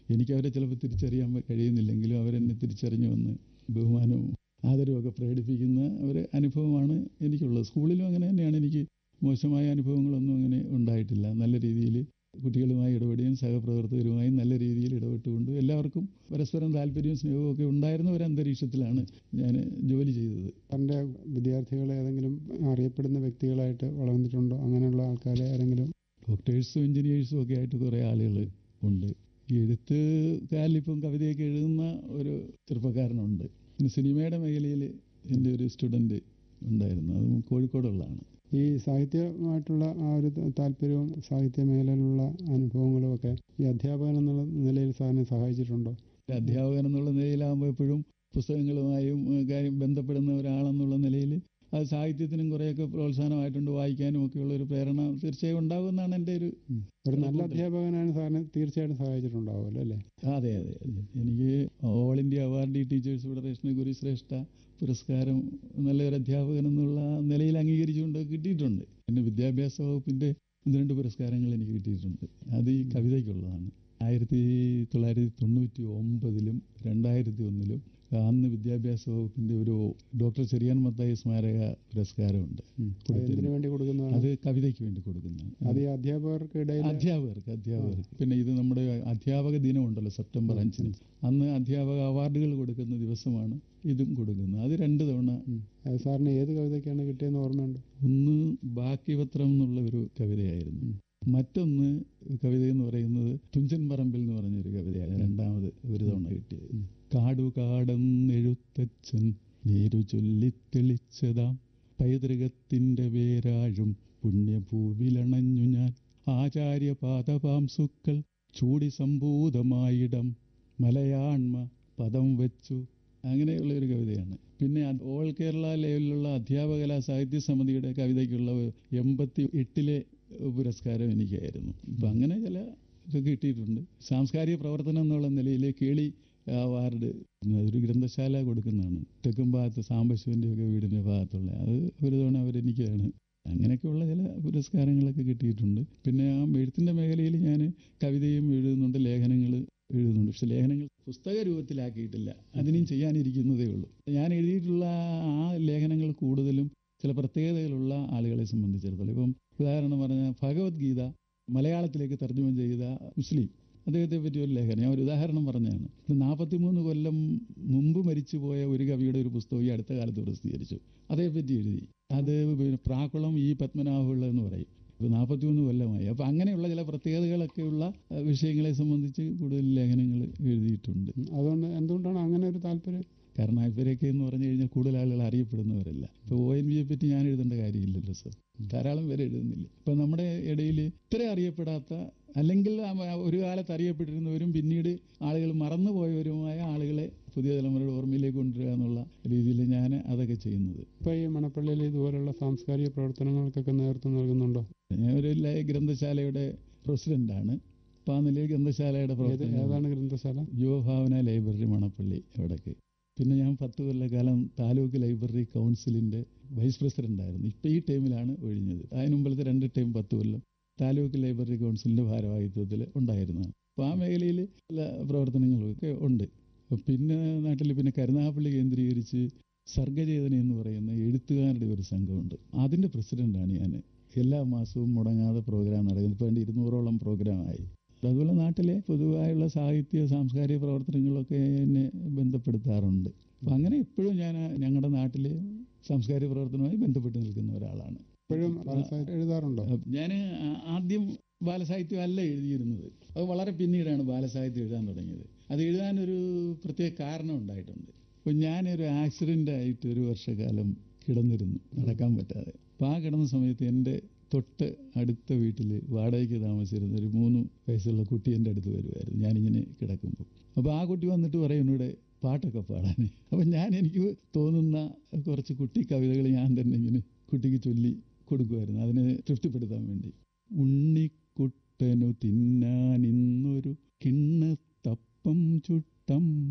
എനിക്ക് അവരെ ചിലപ്പോൾ തിരിച്ചറിയാൻ കഴിയുന്നില്ലെങ്കിലും അവരെന്നെ തിരിച്ചറിഞ്ഞു വന്ന് ബഹുമാനവും ആദരവും ഒക്കെ പ്രകടിപ്പിക്കുന്ന ഒരു അനുഭവമാണ് എനിക്കുള്ളത് സ്കൂളിലും അങ്ങനെ തന്നെയാണ് എനിക്ക് മോശമായ അനുഭവങ്ങളൊന്നും അങ്ങനെ ഉണ്ടായിട്ടില്ല നല്ല രീതിയിൽ കുട്ടികളുമായി ഇടപെടുകയും സഹപ്രവർത്തകരുമായി നല്ല രീതിയിൽ ഇടപെട്ടുകൊണ്ട് എല്ലാവർക്കും പരസ്പരം താല്പര്യവും സ്നേഹവും ഒക്കെ ഉണ്ടായിരുന്ന ഒരു അന്തരീക്ഷത്തിലാണ് ഞാൻ ജോലി ചെയ്തത് സാറിൻ്റെ വിദ്യാർത്ഥികൾ ഏതെങ്കിലും അറിയപ്പെടുന്ന വ്യക്തികളായിട്ട് വളർന്നിട്ടുണ്ടോ അങ്ങനെയുള്ള ആൾക്കാരെ ആരെങ്കിലും ഡോക്ടേഴ്സും എഞ്ചിനീയേഴ്സും ഒക്കെ ആയിട്ട് കുറേ ആളുകൾ ഉണ്ട് ഈ എഴുത്തുകാരിലിപ്പം കവിതയൊക്കെ എഴുതുന്ന ഒരു ചെറുപ്പക്കാരനുണ്ട് പിന്നെ സിനിമയുടെ മേഖലയിൽ എൻ്റെ ഒരു സ്റ്റുഡൻറ്റ് ഉണ്ടായിരുന്നു അതും കോഴിക്കോടുള്ളതാണ് ഈ സാഹിത്യമായിട്ടുള്ള ആ ഒരു ത- താല്പര്യവും സാഹിത്യ മേഖലയിലുള്ള അനുഭവങ്ങളും ഒക്കെ ഈ അധ്യാപകൻ എന്നുള്ള നിലയിൽ സാറിനെ സഹായിച്ചിട്ടുണ്ടോ ഒരു അധ്യാപകൻ എന്നുള്ള നിലയിലാകുമ്പോൾ എപ്പോഴും പുസ്തകങ്ങളുമായും ഏഹ്, കാര്യം ബന്ധപ്പെടുന്ന ഒരാളെന്നുള്ള നിലയിൽ അത് സാഹിത്യത്തിനും കുറേയൊക്കെ പ്രോത്സാഹനമായിട്ടുണ്ട് വായിക്കാനും ഒക്കെയുള്ള ഒരു പ്രേരണ തീർച്ചയായും ഉണ്ടാകുമെന്നാണ് എൻ്റെ ഒരു ഒരു നല്ല അധ്യാപകനാണ് സാറിനെ തീർച്ചയായിട്ടും സഹായിച്ചിട്ടുണ്ടാവുമല്ലോ അല്ലേ അതെ അതെ അതെ എനിക്ക് ഓൾ ഇന്ത്യ അവാർഡി ടീച്ചേഴ്സ് ഫെഡറേഷന് ഗുരുശ്രേഷ്ഠ പുരസ്കാരം നല്ലൊരു അധ്യാപകൻ എന്നുള്ള നിലയിൽ അംഗീകരിച്ചുകൊണ്ട് കിട്ടിയിട്ടുണ്ട് പിന്നെ വിദ്യാഭ്യാസ വകുപ്പിൻ്റെ ഒന്ന് രണ്ട് പുരസ്കാരങ്ങൾ എനിക്ക് കിട്ടിയിട്ടുണ്ട് അത് ഈ കവിതയ്ക്കുള്ളതാണ് ആയിരത്തി തൊള്ളായിരത്തി തൊണ്ണൂറ്റി ഒമ്പതിലും രണ്ടായിരത്തി ഒന്നിലും അന്ന് വിദ്യാഭ്യാസ വകുപ്പിൻ്റെ ഒരു ഡോക്ടർ ചെറിയാൻ മത്തായി സ്മാരക പുരസ്കാരമുണ്ട് അത് എന്തിനു കൊടുത്തിരുന്നു. വേണ്ടി കൊടുക്കുന്നതാണ് അത് കവിതയ്ക്ക് വേണ്ടി കൊടുക്കുന്നതാണ് അത് ഈ അധ്യാപകർക്കിടയിൽ അധ്യാപകർക്ക് അധ്യാപകർക്ക് പിന്നെ ഇത് നമ്മുടെ അധ്യാപക ദിനമുണ്ടല്ലോ സെപ്റ്റംബർ അഞ്ചിന് അന്ന് അധ്യാപക അവാർഡുകൾ കൊടുക്കുന്ന ദിവസമാണ് ഇതും കൊടുക്കുന്നത് അത് രണ്ട് തവണ അത് സാറിന് ഏത് കവിതയ്ക്കാണ് കിട്ടിയെന്ന് ഓർമ്മയുണ്ട് ഒന്ന് ബാക്കിപത്രം എന്നുള്ള ഒരു കവിതയായിരുന്നു മറ്റൊന്ന് കവിത എന്ന് പറയുന്നത് തുഞ്ചൻ പറമ്പിൽ എന്ന് പറഞ്ഞൊരു കവിതയാണ് രണ്ടാമത് ഒരു തവണ കിട്ടിയത് കാടു കാടെന്നെഴുത്തച്ഛൻ നേരു ചൊല്ലിത്തെളിച്ചതാം പൈതൃകത്തിന്റെ വേരാഴും പുണ്യഭൂവിലണഞ്ഞു ഞാൻ ആചാര്യ പാദപാംസുക്കൾ ചൂടി സംഭൂതമായിടം മലയാൺമ പദം വെച്ചു അങ്ങനെയുള്ള ഒരു കവിതയാണ് പിന്നെ അത് ഓൾ കേരള ലെവലിലുള്ള അധ്യാപകലാ സാഹിത്യ സമിതിയുടെ കവിതയ്ക്കുള്ള എൺപത്തി എട്ടിലെ പുരസ്കാരം എനിക്കായിരുന്നു അപ്പം അങ്ങനെ ചില ഇതൊക്കെ കിട്ടിയിട്ടുണ്ട് സാംസ്കാരിക പ്രവർത്തനം എന്നുള്ള നിലയിൽ കേളി അവാർഡ് ഒരു ഗ്രന്ഥശാല കൊടുക്കുന്നതാണ് തെക്കും ഭാഗത്ത് സാംബശിവൻ്റെ ഒക്കെ വീടിൻ്റെ ഭാഗത്തുള്ള അത് ഒരു തവണ അവരെനിക്കാണ് അങ്ങനെയൊക്കെയുള്ള ചില പുരസ്കാരങ്ങളൊക്കെ കിട്ടിയിട്ടുണ്ട് പിന്നെ ആ എഴുത്തിൻ്റെ മേഖലയിൽ ഞാൻ കവിതയും എഴുതുന്നുണ്ട് ലേഖനങ്ങൾ എഴുതുന്നുണ്ട് പക്ഷെ ലേഖനങ്ങൾ പുസ്തക രൂപത്തിലാക്കിയിട്ടില്ല അതിനും ചെയ്യാനിരിക്കുന്നതേ ഉള്ളൂ ഞാൻ എഴുതിയിട്ടുള്ള ആ ലേഖനങ്ങൾ കൂടുതലും ചില പ്രത്യേകതകളുള്ള ആളുകളെ സംബന്ധിച്ചിടത്തോളം ഇപ്പം ഉദാഹരണം പറഞ്ഞാൽ ഭഗവത്ഗീത മലയാളത്തിലേക്ക് തർജ്ജമ ചെയ്ത മുസ്ലിം അദ്ദേഹത്തെ പറ്റി ഒരു ലേഖനം ഞാൻ ഒരു ഉദാഹരണം പറഞ്ഞാണ് നാൽപ്പത്തിമൂന്ന് കൊല്ലം മുമ്പ് മരിച്ചുപോയ ഒരു കവിയുടെ ഒരു പുസ്തകം ഈ അടുത്ത കാലത്ത് പ്രസിദ്ധീകരിച്ചു അതേപ്പറ്റി എഴുതി അത് പിന്നെ പ്രാക്കുളം ഈ പത്മനാഭപിള്ള എന്ന് പറയും ഇപ്പോൾ നാൽപ്പത്തിമൂന്ന് കൊല്ലമായി അപ്പോൾ അങ്ങനെയുള്ള ചില പ്രത്യേകതകളൊക്കെയുള്ള അഹ്, വിഷയങ്ങളെ സംബന്ധിച്ച് കൂടുതൽ ലേഖനങ്ങൾ എഴുതിയിട്ടുണ്ട് അതുകൊണ്ട് എന്തുകൊണ്ടാണ് അങ്ങനെ ഒരു താല്പര്യം കാരണം ഇവരൊക്കെ എന്ന് പറഞ്ഞു കഴിഞ്ഞാൽ കൂടുതൽ ആളുകൾ അറിയപ്പെടുന്നവരല്ല ഇപ്പോൾ ഒ എൻ വിയെ പറ്റി ഞാൻ എഴുതേണ്ട കാര്യമില്ലല്ലോ സർ ധാരാളം പേര് എഴുതുന്നില്ല ഇപ്പം നമ്മുടെ ഇടയിൽ ഇത്ര അറിയപ്പെടാത്ത അല്ലെങ്കിൽ ആ ഒരു കാലത്ത് അറിയപ്പെട്ടിരുന്നവരും പിന്നീട് ആളുകൾ മറന്നുപോയവരുമായ ആളുകളെ പുതിയ തലമുറയുടെ ഓർമ്മയിലേക്ക് കൊണ്ടുവരിക എന്നുള്ള രീതിയിൽ ഞാൻ അതൊക്കെ ചെയ്യുന്നത് ഇപ്പോൾ ഈ മണപ്പള്ളിയിൽ ഇതുപോലുള്ള സാംസ്കാരിക പ്രവർത്തനങ്ങൾക്കൊക്കെ നേതൃത്വം നൽകുന്നുണ്ടോ ഞാൻ ഒരു ലയ- ഗ്രന്ഥശാലയുടെ പ്രസിഡന്റാണ് അപ്പോൾ ആ നിലയിൽ ഗ്രന്ഥശാലയുടെ ഏത് പ്രവർത്തനം ഏതാണ് ഗ്രന്ഥശാല യുവഭാവന ലൈബ്രറി മണപ്പള്ളി അവിടേക്ക് പിന്നെ ഞാൻ പത്ത് കൊല്ലക്കാലം താലൂക്ക് ലൈബ്രറി കൗൺസിലിൻ്റെ വൈസ് പ്രസിഡൻ്റായിരുന്നു ഇപ്പോൾ ഈ ടൈമിലാണ് ഒഴിഞ്ഞത് അതിന് മുമ്പിലത്തെ രണ്ട് ടൈം പത്ത് കൊല്ലം താലൂക്ക് ലൈബ്രറി കൗൺസിലിൻ്റെ ഭാരവാഹിത്വത്തിൽ ഉണ്ടായിരുന്നതാണ് അപ്പോൾ ആ മേഖലയിൽ പല പ്രവർത്തനങ്ങളൊക്കെ ഉണ്ട് പിന്നെ നാട്ടിൽ പിന്നെ കരുനാഗപ്പള്ളി കേന്ദ്രീകരിച്ച് സർഗചേതന എന്ന് പറയുന്ന എഴുത്തുകാരുടെ ഒരു സംഘമുണ്ട് അതിൻ്റെ പ്രസിഡൻ്റാണ് ഞാൻ എല്ലാ മാസവും മുടങ്ങാതെ പ്രോഗ്രാം നടക്കുന്നത് ഇപ്പോൾ എൻ്റെ ഇരുന്നൂറോളം പ്രോഗ്രാമായി അതുപോലെ നാട്ടിലെ പൊതുവായുള്ള സാഹിത്യ സാംസ്കാരിക പ്രവർത്തനങ്ങളൊക്കെ എന്നെ ബന്ധപ്പെടുത്താറുണ്ട് അപ്പം അങ്ങനെ എപ്പോഴും ഞാൻ ഞങ്ങളുടെ നാട്ടിലെ സാംസ്കാരിക പ്രവർത്തനവുമായി ബന്ധപ്പെട്ട് നിൽക്കുന്ന ഒരാളാണ് ഇപ്പോഴും ബാലസാഹിത്യം എഴുതാറുണ്ടോ ഞാൻ ആദ്യം ബാലസാഹിത്യം അല്ല എഴുതിയിരുന്നത് അത് വളരെ പിന്നീടാണ് ബാലസാഹിത്യം എഴുതാൻ തുടങ്ങിയത് അത് എഴുതാനൊരു പ്രത്യേക കാരണം ഉണ്ടായിട്ടുണ്ട് അപ്പോൾ ഞാനൊരു ആക്സിഡൻ്റ് ആയിട്ട് ഒരു വർഷക്കാലം കിടന്നിരുന്നു നടക്കാൻ പറ്റാതെ അപ്പോൾ ആ കിടന്ന സമയത്ത് എൻ്റെ തൊട്ട് അടുത്ത വീട്ടിൽ വാടകയ്ക്ക് താമസിച്ചിരുന്ന ഒരു മൂന്ന് വയസ്സുള്ള കുട്ടി എൻ്റെ അടുത്ത് വരുമായിരുന്നു ഞാനിങ്ങനെ കിടക്കുമ്പോൾ അപ്പോൾ ആ കുട്ടി വന്നിട്ട് പറയും എന്നോട് പാട്ടൊക്കെ പാടാൻ അപ്പം ഞാൻ എനിക്ക് തോന്നുന്ന കുറച്ച് കുട്ടി കവിതകൾ ഞാൻ തന്നെ ഇങ്ങനെ കുട്ടിക്ക് ചൊല്ലി കൊടുക്കുമായിരുന്നു അതിനെ തൃപ്തിപ്പെടുത്താൻ വേണ്ടി ഉണ്ണിക്കുട്ടനു തിന്നാൻ ഇന്നൊരു കിണ്ണത്തപ്പം ചുട്ടമ്മ